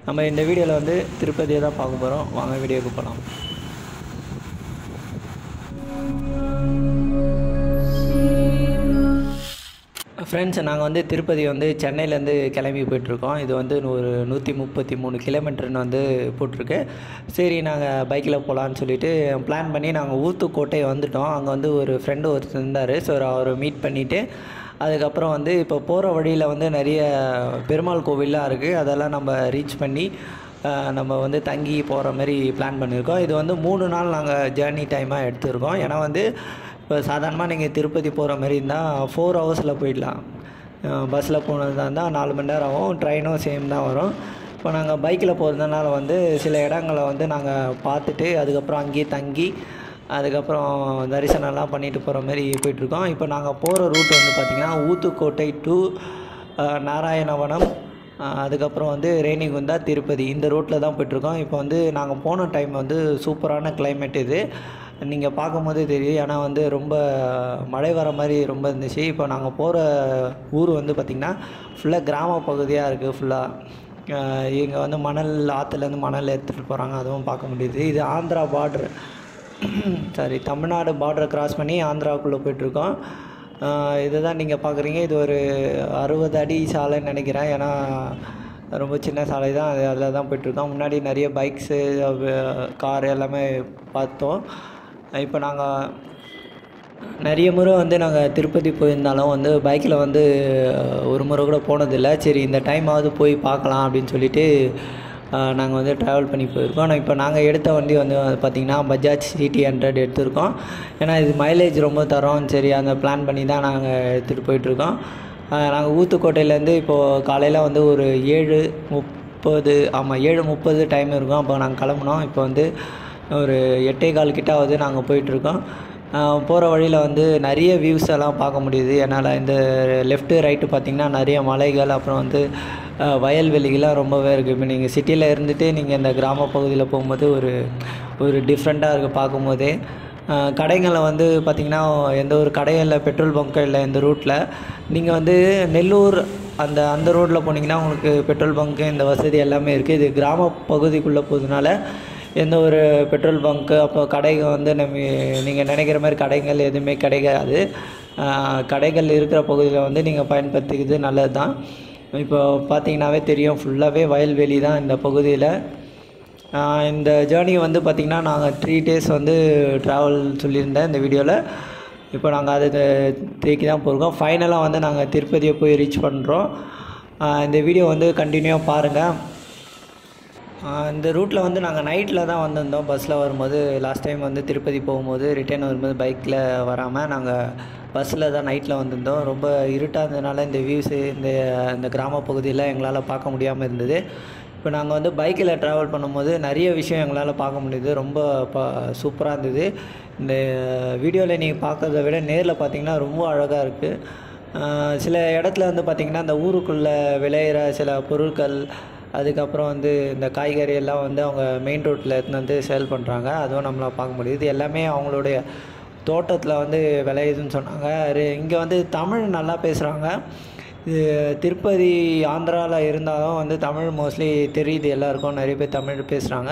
நம்ம இந்த வீடியோவில் வந்து திருப்பதியை தான் பார்க்க போகிறோம் வாங்க வீடியோக்கு போகலாம் ஃப்ரெண்ட்ஸ் நாங்கள் வந்து திருப்பதி வந்து சென்னையிலேருந்து கிளம்பி போயிட்டுருக்கோம் இது வந்து ஒரு நூற்றி முப்பத்தி மூணு கிலோமீட்டர்னு வந்து போட்டிருக்கு சரி நாங்கள் பைக்கில் போகலான்னு சொல்லிட்டு பிளான் பண்ணி நாங்கள் ஊத்துக்கோட்டை வந்துட்டோம் அங்கே வந்து ஒரு ஃப்ரெண்டு ஒருத்தர் இருந்தார் ஸோ அவரை மீட் பண்ணிவிட்டு அதுக்கப்புறம் வந்து இப்போ போகிற வழியில் வந்து நிறைய பெருமாள் கோவில்லாம் இருக்குது அதெல்லாம் நம்ம ரீச் பண்ணி அஹ், நம்ம வந்து தங்கி போகிற மாதிரி பிளான் பண்ணியிருக்கோம் இது வந்து மூணு நாள் நாங்கள் ஜேர்னி டைமாக எடுத்திருக்கோம் ஏன்னா வந்து இப்போ சாதாரணமாக நீங்கள் திருப்பதி போகிற மாதிரி இருந்தால் ஃபோர் ஹவர்ஸில் போயிடலாம் பஸ்ஸில் போனதாக இருந்தால் நாலு மணி நேரம் ஆகும் ட்ரெயினும் சேம் தான் வரும் இப்போ நாங்கள் பைக்கில் போகிறதுனால வந்து சில இடங்களை வந்து நாங்கள் பார்த்துட்டு அதுக்கப்புறம் அங்கேயே தங்கி அதுக்கப்புறம் தரிசனம்லாம் பண்ணிட்டு போகிற மாதிரி போயிட்டுருக்கோம் இப்போ நாங்கள் போகிற ரூட் வந்து பார்த்திங்கன்னா ஊத்துக்கோட்டை டு நாராயணவனம் அஹ் அதுக்கப்புறம் வந்து ரேணிகுந்தா திருப்பதி இந்த ரூட்டில் தான் போயிட்டுருக்கோம் இப்போ வந்து நாங்கள் போன டைம் வந்து சூப்பரான climate இது நீங்கள் பார்க்கும்போதே தெரியும் ஏன்னா வந்து ரொம்ப மழை வர மாதிரி ரொம்ப இருந்துச்சு இப்போ நாங்கள் போகிற ஊர் வந்து பார்த்திங்கன்னா ஃபுல்லாக கிராம பகுதியாக இருக்குது ஃபுல்லாக இங்கே வந்து மணல் ஆற்றுலேருந்து மணல் எடுத்துகிட்டு போகிறாங்க அதுவும் பார்க்க முடியுது இது ஆந்திரா பார்டர் சாரி தமிழ்நாடு பார்டரை கிராஸ் பண்ணி ஆந்திராவுக்குள்ளே போயிட்டுருக்கோம் இதை தான் நீங்கள் பார்க்குறீங்க இது ஒரு அறுபது அடி சாலைன்னு நினைக்கிறேன் ஏன்னா ரொம்ப சின்ன சாலை தான் அது அதில் தான் போயிட்டுருக்கோம் முன்னாடி நிறைய பைக்ஸு கார் எல்லாமே பார்த்தோம் இப்போ நாங்கள் நிறைய முறை வந்து நாங்கள் திருப்பதி போயிருந்தாலும் வந்து பைக்கில் வந்து ஒரு முறை கூட போனதில்லை சரி இந்த டைமாவது போய் பார்க்கலாம் அப்படின்னு சொல்லிட்டு நாங்கள் வந்து ட்ராவல் பண்ணி போயிருக்கோம் ஆனால் இப்போ நாங்கள் எடுத்த வண்டி வந்து பார்த்திங்கன்னா பஜாஜ் சிடி ஹண்ட்ரட் எடுத்திருக்கோம் ஏன்னா இது மைலேஜ் ரொம்ப தரோம் சரி அந்த பிளான் பண்ணி தான் நாங்கள் எடுத்துகிட்டு போயிட்டுருக்கோம் நாங்கள் ஊத்துக்கோட்டையிலேருந்து இப்போது காலையில் வந்து ஒரு ஏழு முப்பது ஆமாம் ஏழு முப்பது டைம் இருக்கும் அப்போ நாங்கள் கிளம்புனோம் இப்போ வந்து ஒரு எட்டே கால் கிட்ட ஆகுது நாங்கள் போயிட்டுருக்கோம் போகிற வழியில் வந்து நிறைய வியூஸ் எல்லாம் பார்க்க முடியுது என்னால் இந்த லெஃப்ட்டு ரைட்டு பார்த்திங்கன்னா நிறைய மலைகள் அப்புறம் வந்து அஹ், வயல்வெளிகள்லாம் ரொம்பவே இருக்குது இப்போ நீங்கள் சிட்டியில் இருந்துட்டு நீங்கள் இந்த கிராம பகுதியில் போகும்போது ஒரு ஒரு டிஃப்ரெண்ட்டாக இருக்குது பார்க்கும்போதே அஹ், கடைகளை வந்து பார்த்திங்கன்னா எந்த ஒரு கடையும் இல்லை பெட்ரோல் பங்க்கும் இல்லை இந்த ரூட்டில் நீங்கள் வந்து நெல்லூர் அந்த அந்த ரோட்டில் போனீங்கன்னா உங்களுக்கு பெட்ரோல் பங்க்கு இந்த வசதி எல்லாமே இருக்குது இது கிராம பகுதிக்குள்ளே போகிறதுனால எந்த ஒரு பெட்ரோல் பங்க்கு அப்போ கடைகள் வந்து நம்ம நீங்கள் நினைக்கிற மாதிரி கடைகள் எதுவுமே கிடைக்காது ஆஹ் கடைகள் இருக்கிற பகுதியில் வந்து நீங்கள் பயன்படுத்திக்கிறது நல்லது தான் இப்போ பார்த்தீங்கன்னாவே தெரியும் ஃபுல்லாகவே வயல்வெளி தான் இந்த பகுதியில் ஆஹ் இந்த ஜேர்னி வந்து பார்த்திங்கன்னா நாங்கள் த்ரீ டேஸ் வந்து ட்ராவல் சொல்லியிருந்தேன் இந்த வீடியோவில் இப்போ நாங்கள் அது த்ரீக்கு தான் போயிருக்கோம் ஃபைனலாக வந்து நாங்கள் திருப்பதியை போய் ரீச் பண்ணுறோம் இந்த வீடியோ வந்து கண்டினியூவாக பாருங்கள் ஆஹ் இந்த ரூட்டில் வந்து நாங்கள் நைட்டில் தான் வந்திருந்தோம் பஸ்ஸில் வரும்போது லாஸ்ட் டைம் வந்து திருப்பதி போகும்போது ரிட்டர்ன் வரும்போது பைக்கில் வராமல் நாங்கள் பஸ்ஸில் தான் நைட்டில் வந்திருந்தோம் ரொம்ப இருட்டாக இருந்ததுனால இந்த வியூஸு இந்த இந்த கிராம பகுதியில் எங்களால் பார்க்க முடியாமல் இருந்தது இப்போ நாங்கள் வந்து பைக்கில் ட்ராவல் பண்ணும்போது நிறைய விஷயம் எங்களால் பார்க்க முடியுது ரொம்ப ப சூப்பராக இருந்தது இந்த வீடியோவில் நீங்கள் பார்க்கறத விட நேரில் பார்த்தீங்கன்னா ரொம்ப அழகாக இருக்குது ஆஹ் சில இடத்துல வந்து பார்த்திங்கன்னா இந்த ஊருக்குள்ளே விளையிற சில பொருட்கள் அதுக்கப்புறம் வந்து இந்த காய்கறி எல்லாம் வந்து அவங்க மெயின் ரோட்டில் எடுத்துன்னு வந்து சேல் பண்ணுறாங்க அதுவும் நம்மளால் பார்க்க முடியுது இது எல்லாமே அவங்களுடைய தோட்டத்தில் வந்து விளையுதுன்னு சொன்னாங்க இங்கே வந்து தமிழ் நல்லா பேசுகிறாங்க இது திருப்பதி ஆந்திராவில் இருந்தாலும் வந்து தமிழ் மோஸ்ட்லி தெரியுது எல்லாருக்கும் நிறைய பேர் தமிழ் பேசுகிறாங்க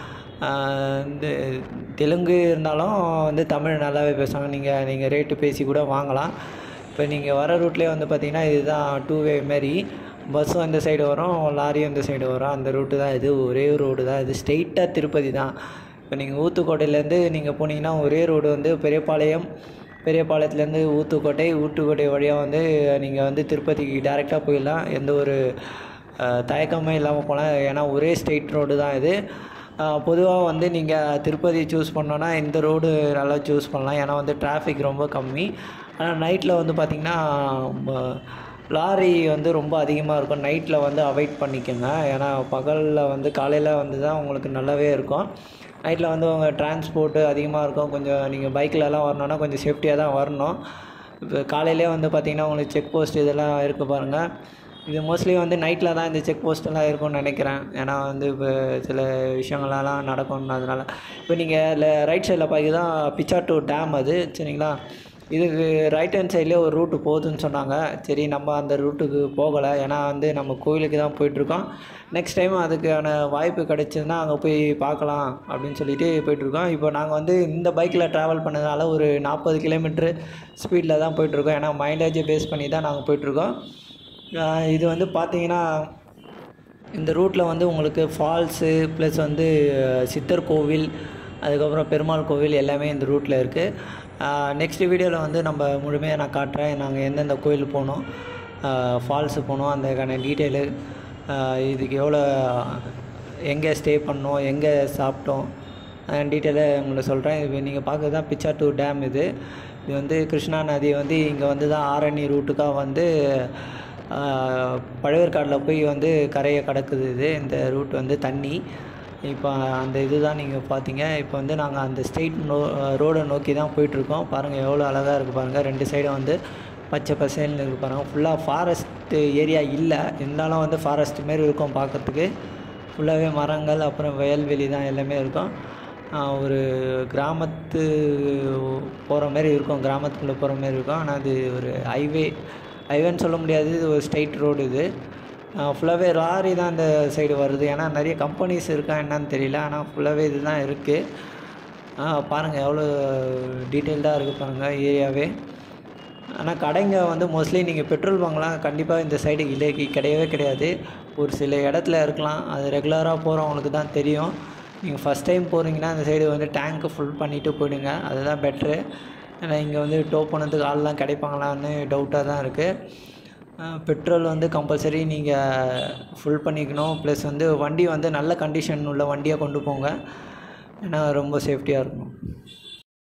இந்த தெலுங்கு இருந்தாலும் வந்து தமிழ் நல்லாவே பேசுவாங்க நீங்கள் நீங்கள் ரேட்டு பேசி கூட வாங்கலாம் இப்போ நீங்கள் வர ரூட்லேயே வந்து பார்த்தீங்கன்னா இதுதான் டூ வே மாரி பஸ்ஸும் இந்த சைடு வரும் லாரியும் இந்த சைடு வரும் அந்த ரூட்டு தான் இது ஒரே ரோடு தான் இது ஸ்ட்ரெயிட்டாக திருப்பதி தான் இப்போ நீங்கள் ஊத்துக்கோட்டையிலேருந்து நீங்கள் போனீங்கன்னா ஒரே ரோடு வந்து பெரியபாளையம் பெரியபாளையத்துலேருந்து ஊத்துக்கோட்டை ஊத்துக்கோட்டை வழியாக வந்து நீங்கள் வந்து திருப்பதிக்கு டேரெக்டாக போயிடலாம் எந்த ஒரு அஹ், தயக்கமே இல்லாமல் போகலாம் ஏன்னா ஒரே ஸ்ட்ரெயிட் ரோடு தான் இது பொதுவாக வந்து நீங்கள் திருப்பதி சூஸ் பண்ணோன்னா இந்த ரோடு நல்லா சூஸ் பண்ணலாம் ஏன்னா வந்து டிராஃபிக் ரொம்ப கம்மி ஆனால் நைட்டில் வந்து பார்த்திங்கன்னா லாரி வந்து ரொம்ப அதிகமாக இருக்கும் நைட்டில் வந்து அவாய்ட் பண்ணிக்கோங்க ஏன்னா பகலில் வந்து காலையில் வந்து தான் உங்களுக்கு நல்லாவே இருக்கும் நைட்டில் வந்து உங்கள் டிரான்ஸ்போர்ட்டு அதிகமாக இருக்கும் கொஞ்சம் நீங்கள் பைக்கிலலாம் வரணுன்னா கொஞ்சம் சேஃப்டியாக தான் வரணும் இப்போ காலையிலே வந்து பார்த்திங்கன்னா உங்களுக்கு செக் போஸ்ட் இதெல்லாம் இருக்குது பாருங்கள் இது மோஸ்ட்லி வந்து நைட்டில் தான் இந்த செக் போஸ்ட்டெல்லாம் இருக்கும்னு நினைக்கிறேன் ஏன்னா வந்து இப்போ சில விஷயங்களெல்லாம் நடக்கும் அதனால் இப்போ நீங்கள் ரைட் சைடில் பார்க்க தான் பிச்சாட்டூர் டேம் அது சரிங்களா இதுக்கு ரைட் ஹேண்ட் சைட்லேயே ஒரு ரூட்டு போகுதுன்னு சொன்னாங்க சரி நம்ம அந்த ரூட்டுக்கு போகலை ஏன்னா வந்து நம்ம கோயிலுக்கு தான் போயிட்டுருக்கோம் நெக்ஸ்ட் டைம் அதுக்கான வாய்ப்பு கிடைச்சதுன்னா அங்கே போய் பார்க்கலாம் அப்படின்னு சொல்லிட்டு போயிட்டுருக்கோம் இப்போ நாங்கள் வந்து இந்த பைக்கில் ட்ராவல் பண்ணதால ஒரு நாற்பது கிலோமீட்ரு ஸ்பீடில் தான் போயிட்டுருக்கோம் ஏன்னா மைலேஜை பேஸ் பண்ணி தான் நாங்கள் போயிட்டுருக்கோம் ஆஹ் இது வந்து பார்த்தீங்கன்னா இந்த ரூட்டில் வந்து உங்களுக்கு ஃபால்ஸு ப்ளஸ் வந்து அஹ், சித்தர் கோவில் அதுக்கப்புறம் பெருமாள் கோவில் எல்லாமே இந்த ரூட்டில் இருக்குது நெக்ஸ்ட் வீடியோவில் வந்து நம்ம முழுமையாக நான் காட்டுறேன் நாங்கள் எந்தெந்த கோயில் போனோம் ஃபால்ஸு போனோம் அதுக்கான டீட்டெயிலு இதுக்கு எவ்வளோ எங்கே ஸ்டே பண்ணோம் எங்கே சாப்பிட்டோம் டீட்டெயிலாக உங்களுக்கு சொல்கிறேன் இது நீங்கள் பார்க்குறது தான் பிச்சாட்டூர் டேம் இது இது வந்து கிருஷ்ணா நதி வந்து இங்கே வந்து தான் ஆரணி ரூட்டுக்காக வந்து ஆஹ், பழவேற்காடில் போய் வந்து கரையை கடக்குது இது இந்த ரூட் வந்து தண்ணி இப்போ அந்த இது தான் நீங்கள் பார்த்தீங்க இப்போ வந்து நாங்கள் அந்த ஸ்ட்ரெயிட் நோ ரோடை நோக்கி தான் போயிட்டுருக்கோம் பாருங்கள் எவ்வளோ அழகாக இருக்குது பாருங்கள் ரெண்டு சைடும் வந்து பச்சை பசேல்னு இருக்கு பாருங்கள் ஃபுல்லாக ஃபாரஸ்ட் ஏரியா இல்லை இருந்தாலும் வந்து ஃபாரஸ்ட் மாரி இருக்கும் பார்க்கறதுக்கு ஃபுல்லாகவே மரங்கள் அப்புறம் வயல்வெளி தான் எல்லாமே இருக்கும் ஆஹ் ஒரு கிராமத்து போகிற மாதிரி இருக்கும் கிராமத்துக்குள்ளே போகிற மாதிரி இருக்கும் ஆனால் அது ஒரு ஹைவே ஹைவேன்னு சொல்ல முடியாது இது ஒரு ஸ்ட்ரைட் ரோடு இது ஃபுல்லாகவே லாரி தான் இந்த சைடு வருது ஏன்னா நிறைய கம்பெனிஸ் இருக்கா என்னன்னு தெரியல ஆனால் ஃபுல்லாகவே இது தான் இருக்குது பாருங்கள் எவ்வளோ டீட்டெயில்டாக இருக்குது பாருங்கள் ஏரியாவே ஆனால் கடைங்க வந்து மோஸ்ட்லி நீங்கள் பெட்ரோல் பங்க்லாம் கண்டிப்பாக இந்த சைடு இல்லை கிடையவே கிடையாது ஒரு சில இடத்துல இருக்கலாம் அது ரெகுலராக போகிறவங்களுக்கு தான் தெரியும் நீங்கள் ஃபஸ்ட் டைம் போகிறீங்கன்னா இந்த சைடு வந்து டேங்க்கு ஃபுல் பண்ணிவிட்டு போயிடுங்க அதுதான் பெட்ரு ஏன்னா இங்கே வந்து டோ பண்ணதுக்கு ஆள்லாம் கிடைப்பாங்களான்னு டவுட்டாக தான் இருக்குது பெட்ரோல் வந்து கம்பல்சரி நீங்கள் ஃபுல் பண்ணிக்கணும் ப்ளஸ் வந்து வண்டி வந்து நல்ல கண்டிஷன் உள்ள வண்டியாக கொண்டு போங்க ஏன்னா ரொம்ப சேஃப்டியாக இருக்கும்